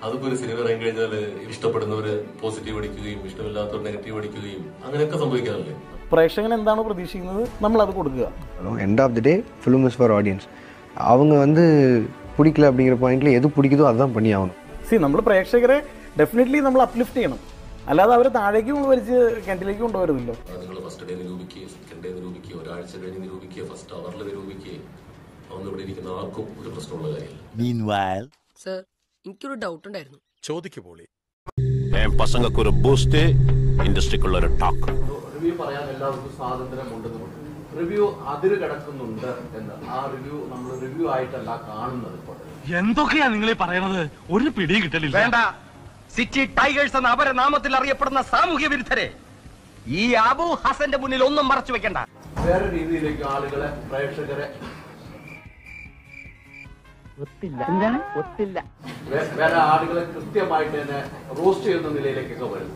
അതിപ്പോ ഒരു സിനിമ ഇറങ്ങി കഴിഞ്ഞാൽ ഇഷ്ടപ്പെടുന്നവര് പോസിറ്റീവ് അടിക്കുകയും ഇഷ്ടമില്ലാത്തവർ നെഗറ്റീവ് അടിക്കുകയും അങ്ങനെയൊക്കെ സംഭവിക്കാറില്ലേ പ്രേക്ഷകൻ എന്താണോ പ്രതീക്ഷിക്കുന്നത് നമ്മൾ അത് കൊടുക്കുക end of the day film is for audience அவங்க வந்து பிடிக்கல அப்படிங்கிற பாயிண்ட்ல எது பிடிக்குதோ அதுதான் பண்ணி ஆகணும் സി നമ്മൾ പ്രേക്ഷകരെ ഡെഫിനറ്റ്ലി നമ്മൾ അപ്ലിഫ്റ്റ് ചെയ്യണം അല്ലാതെ അവരെ താഴേക്ക് വലിച്ച് കിണറ്റിലേക്ക് കൊണ്ടുവരുന്നില്ലോ നിങ്ങൾ ഫസ്റ്റ് ഡേ നിരൂപിക്കുക സെക്കൻഡ് ഡേ നിരൂപിക്കുക ഒരാഴ്ച കഴിഞ്ഞ് നിരൂപിക്കുക ഫസ്റ്റ് അവറിൽ നിരൂപിക്കുക അതൊന്നും ഇവിടെ ഇരിക്കുന്ന ആർക്കും ഒരു പ്രശ്നമുള്ള കാര്യമില്ല സർ എനിക്കൊരു ഡൗട്ട് ഉണ്ടായിരുന്നു ചോദിക്കു പോളി என் பசங்களுக்கு ஒரு பூஸ்ட் இண்டஸ்ட்ரிக்குள்ள ஒரு டாக் റിവ്യൂ പറയാൻ എല്ലാവർക്കും സ്വാതന്ത്ര്യമുണ്ടെന്നുണ്ട് റിവ്യൂ അതിര് കിടക്കുന്നുണ്ട് എന്ന് ആ റിവ്യൂ നമ്മൾ റിവ്യൂ ആയിട്ടല്ല കാണുന്നത് ഇപ്പോൾ എന്തൊക്കെയാ നിങ്ങൾ പറയണത് ഒരു പിടിയും കിട്ടലില്ല വേണ്ട സിറ്റി ടൈഗേഴ്സ് എന്ന അപരനാമത്തിൽ അറിയപ്പെടുന്ന സാമൂഹ്യ വിരുദ്ധരെ ഈ അബു ഹസന്റെ മുന്നിൽ ഒന്നും മറച്ചു വെക്കണ്ട വേറെ രീതിയിലേക്ക് ആളുകളെ പ്രേക്ഷകരെ വേ- വേറെ ആളുകളെ കൃത്യമായിട്ട് തന്നെ റോസ്റ്റ് ചെയ്യുന്ന നിലയിലേക്കൊക്കെ വരും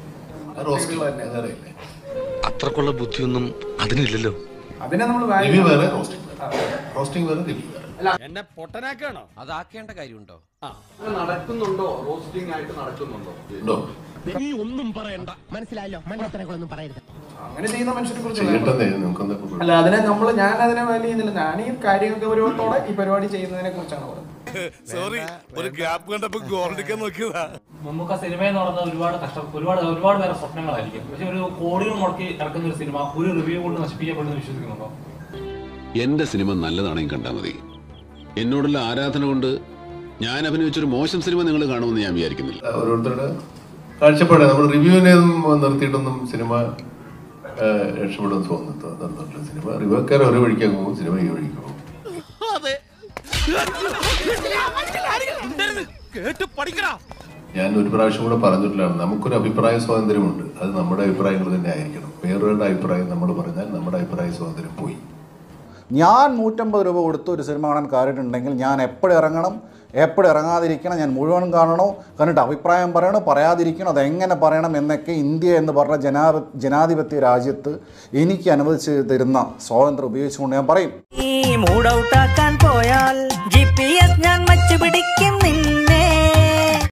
അത്രക്കുള്ള ബുദ്ധിയൊന്നും അതിനില്ലല്ലോ റിവ്യൂ വേറെ റോസ്റ്റിംഗ് വേറെ റോസ്റ്റിംഗ് വേറെ റിവ്യൂ വേറെ എന്നെ പൊട്ടനാക്കാണോ അതാക്കേണ്ട കാര്യമുണ്ടോ അങ്ങനെ നടക്കുന്നുണ്ടോ റോസ്റ്റിംഗ് ആയിട്ട് നടക്കുന്നുണ്ടോ ഉണ്ടോ നീ ഒന്നും പറയണ്ട മനസ്സിലായല്ലോ മണ്ടത്തരങ്ങളൊന്നും പറയരുത് അങ്ങനെ ചെയ്യുന്ന മനുഷ്യരെ കുറിച്ച് ചെയ്യട്ടെ നമുക്കെന്താ അല്ല അതിനെ നമ്മൾ ഞാൻ അതിനെ വാല്യൂ ചെയ്യുന്നില്ല ഞാൻ ഈ കാര്യമൊക്കെ ഒരുപാടത്തോടെ ഈ പരിപാടി ചെയ്യുന്നതിനെ കുറിച്ചാണ് പറയുന്നത് സോറി ഒരു ഗ്യാപ്പ് കണ്ടപ്പോ ഗോൾഡിക്കാൻ നോക്കിയതാ നമുക്ക് ആ സിനിമ എന്ന് പറയുന്നത് ഒരുപാട് കഷ്ട ഒരുപാട് ഒരുപാട് പേരെ സ്വപ്നങ്ങളായിരിക്കും പക്ഷെ ഒരു കോടികൾ മുടക്കി ഇറക്കുന്ന ഒരു സിനിമ ഒരു റിവ്യൂ കൊണ്ട് നശിപ്പിക്കപ്പെടുന്ന വിശ്വസിക്കുന്നുണ്ടോ എന്റെ സിനിമ നല്ലതാണെങ്കിൽ കണ്ടാൽ മതി എന്നോടുള്ള ആരാധന കൊണ്ട് ഞാൻ അഭിനയിച്ചൊരു മോശം സിനിമ നിങ്ങൾ കാണുമെന്ന് ഞാൻ വിചാരിക്കുന്നില്ല ഓരോരുത്തരുടെ കാഴ്ചപ്പാട് നമ്മൾ റിവ്യൂവിനെ ഒന്നും നിർത്തിയിട്ടൊന്നും സിനിമ രക്ഷപ്പെടും തോന്നുന്നില്ല സിനിമ റിവ്യൂക്കാർ ഒരു വഴിക്കാൻ പോകും സിനിമ ഈ വഴിക്ക് പോകും കേട്ട് പഠിക്കടാ ഞാൻ ഒരു പ്രാവശ്യം കൂടെ പറഞ്ഞിട്ടുള്ളതാണ് നമുക്കൊരു അഭിപ്രായ സ്വാതന്ത്ര്യമുണ്ട് അത് നമ്മുടെ അഭിപ്രായങ്ങൾ തന്നെ ആയിരിക്കണം വേറൊരാളുടെ അഭിപ്രായം നമ്മൾ പറഞ്ഞാൽ നമ്മുടെ അഭിപ്രായ സ്വാതന്ത്ര്യം പോയി ഞാൻ നൂറ്റമ്പത് രൂപ കൊടുത്ത് ഒരു സിനിമ കാണാൻ കയറിയിട്ടുണ്ടെങ്കിൽ ഞാൻ എപ്പോഴും ഇറങ്ങണം എപ്പോഴും ഇറങ്ങാതിരിക്കണം ഞാൻ മുഴുവൻ കാണണോ കണ്ടിട്ട് അഭിപ്രായം പറയണോ പറയാതിരിക്കണോ അതെങ്ങനെ പറയണം എന്നൊക്കെ ഇന്ത്യ എന്ന് പറഞ്ഞ ജനാ ജനാധിപത്യ രാജ്യത്ത് എനിക്ക് അനുവദിച്ച് തരുന്ന സ്വാതന്ത്ര്യം ഉപയോഗിച്ചുകൊണ്ട് ഞാൻ പറയും നീ മൂഡ് ഔട്ടാക്കാൻ പോയാൽ ജി പി എസ് ഞാൻ വച്ചു പിടിക്കും നിന്നെ